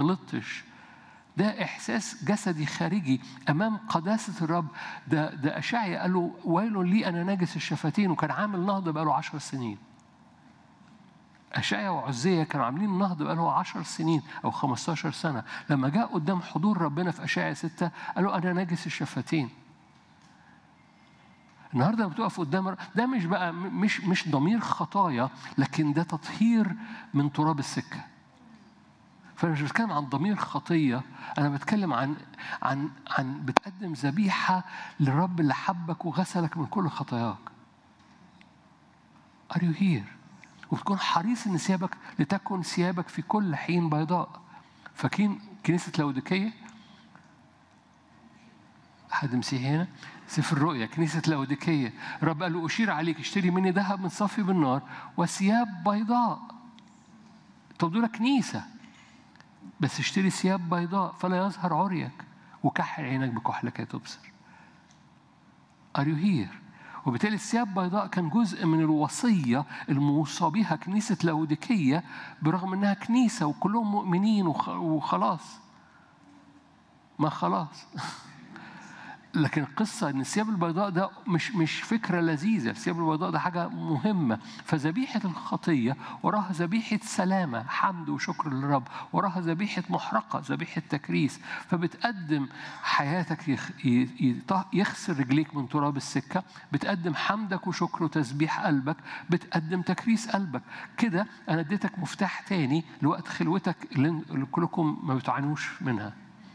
غلطتش ده احساس جسدي خارجي امام قداسه الرب ده ده اشعيا قال له ويل لي انا ناجس الشفتين وكان عامل نهضه بقاله عشر سنين أشعيا وعزية كانوا عاملين نهضة بقاله 10 سنين أو 15 سنة لما جاء قدام حضور ربنا في أشعيا ستة قالوا أنا ناجس الشفتين النهارده لما بتقف قدام ده مش بقى مش مش ضمير خطايا لكن ده تطهير من تراب السكه فانا مش بتكلم عن ضمير خطيه انا بتكلم عن عن عن بتقدم ذبيحه للرب اللي حبك وغسلك من كل خطاياك Are you here؟ وتكون حريص ان ثيابك لتكن ثيابك في كل حين بيضاء فاكرين كنيسه لوديكيه حد مسيحي هنا سفر الرؤيا كنيسة لاوديكية رب قال له أشير عليك اشتري مني ذهب من صفي بالنار وثياب بيضاء طب دول كنيسة بس اشتري ثياب بيضاء فلا يظهر عريك وكحل عينك بكحلك تبصر Are you here؟ وبالتالي الثياب بيضاء كان جزء من الوصية الموصى بها كنيسة لاوديكية برغم انها كنيسة وكلهم مؤمنين وخلاص ما خلاص لكن القصة إن الثياب البيضاء ده مش مش فكرة لذيذة، الثياب البيضاء ده حاجة مهمة، فذبيحة الخطية وراها ذبيحة سلامة، حمد وشكر للرب، وراها ذبيحة محرقة، ذبيحة تكريس، فبتقدم حياتك يخ يغسل رجليك من تراب السكة، بتقدم حمدك وشكر وتسبيح قلبك، بتقدم تكريس قلبك، كده أنا اديتك مفتاح تاني لوقت خلوتك اللي كلكم ما بتعانوش منها.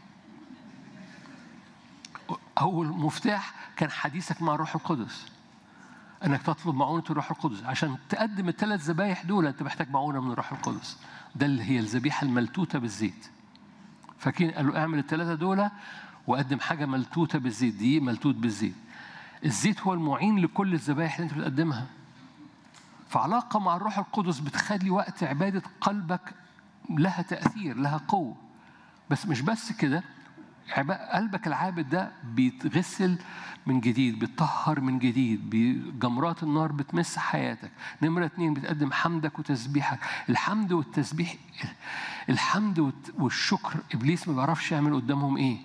أول مفتاح كان حديثك مع الروح القدس انك تطلب معونه الروح القدس عشان تقدم الثلاث ذبايح دول انت محتاج معونه من الروح القدس ده اللي هي الذبيحه الملتوته بالزيت فاكرين قالوا اعمل الثلاثه دول وقدم حاجه ملتوته بالزيت دي ملتوت بالزيت الزيت هو المعين لكل الذبايح اللي انت بتقدمها فعلاقه مع الروح القدس بتخلي وقت عباده قلبك لها تاثير لها قوه بس مش بس كده قلبك العابد ده بيتغسل من جديد بيتطهر من جديد بجمرات النار بتمس حياتك نمرة اتنين بتقدم حمدك وتسبيحك الحمد والتسبيح الحمد والشكر إبليس ما بيعرفش يعمل قدامهم إيه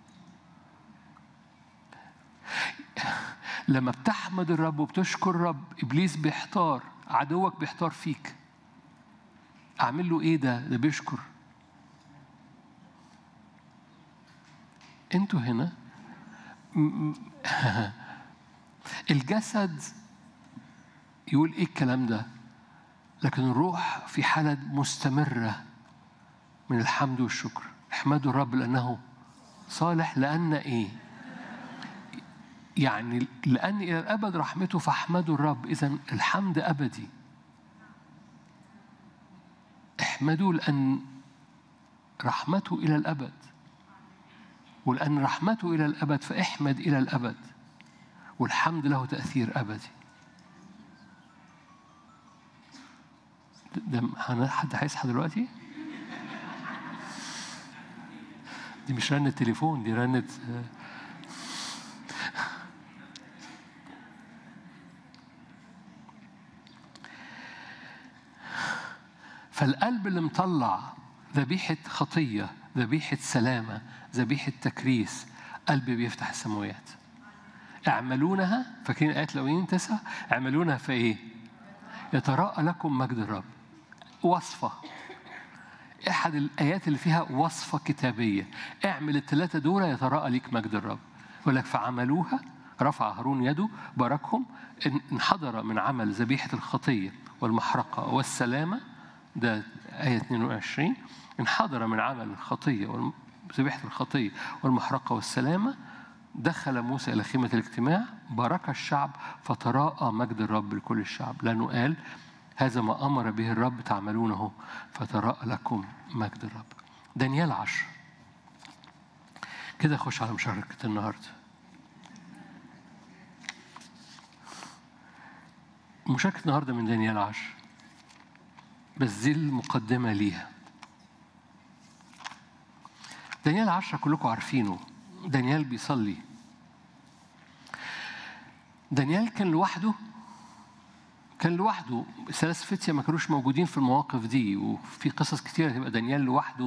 لما بتحمد الرب وبتشكر الرب إبليس بيحتار عدوك بيحتار فيك أعمل له إيه ده ده بيشكر انتوا هنا الجسد يقول ايه الكلام ده لكن الروح في حالة مستمرة من الحمد والشكر احمدوا الرب لأنه صالح لأن ايه يعني لأن إلى الأبد رحمته فاحمدوا الرب إذا الحمد أبدي احمدوا لأن رحمته إلى الأبد ولأن رحمته إلى الأبد فاحمد إلى الأبد والحمد له تأثير أبدي ده حد هيصحى دلوقتي؟ دي مش رنة تليفون دي رنة فالقلب اللي مطلع ذبيحة خطية ذبيحة سلامة ذبيحة تكريس قلبي بيفتح السماوات اعملونها فاكرين آيات لوين تسعة اعملونها في إيه؟ يتراءى لكم مجد الرب وصفة أحد الآيات اللي فيها وصفة كتابية اعمل الثلاثة دول يتراءى ليك مجد الرب يقول لك فعملوها رفع هارون يده باركهم انحدر من عمل ذبيحة الخطية والمحرقة والسلامة ده آية 22 انحدر من عمل الخطية ذبيحة الخطية والمحرقة والسلامة دخل موسى إلى خيمة الاجتماع بارك الشعب فتراءى مجد الرب لكل الشعب لأنه قال هذا ما أمر به الرب تعملونه فتراءى لكم مجد الرب دانيال عشر كده خش على مشاركة النهاردة مشاركة النهاردة من دانيال عشر بس دي المقدمة ليها دانيال عشرة كلكم عارفينه دانيال بيصلي دانيال كان لوحده كان لوحده ثلاث فتية ما كانوش موجودين في المواقف دي وفي قصص كتيرة تبقى دانيال لوحده